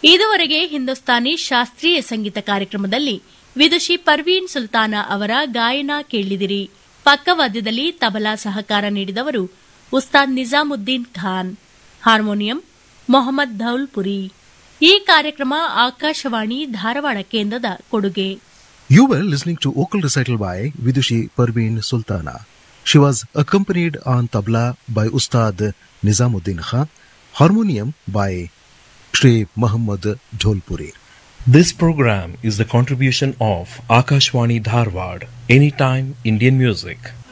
ಇದುವರೆಗೆ ಹಿಂದೂಸ್ತಾನಿ ಶಾಸ್ತ್ರೀಯ ಸಂಗೀತ ಕಾರ್ಯಕ್ರಮದಲ್ಲಿ ವಿದುಷಿ ಪರ್ವೀನ್ ಸುಲ್ತಾನ ಅವರ ಗಾಯನ ಕೇಳಿದಿರಿ ಪಕ್ಕವಾದ್ಯದಲ್ಲಿ ತಬಲಾ ಸಹಕಾರ ನೀಡಿದವರು ಉಸ್ತಾದ್ ನಿಜಾಮುದ್ದೀನ್ ಖಾನ್ ಹಾರ್ಮೋನಿಯಂ ಮೊಹಮ್ಮದ್ ಧೌಲ್ಪುರಿ ಈ ಕಾರ್ಯಕ್ರಮ ಆಕಾಶವಾಣಿ ಧಾರವಾಡ ಕೇಂದ್ರದ ಕೊಡುಗೆ You were listening to vocal recital by Vidushi Parveen Sultana. She was accompanied on tabla by Ustad Nizamuddin Khan, harmonium by Shri Muhammad Jholpuri. This program is the contribution of Akashwani Dharwad, Anytime Indian Music.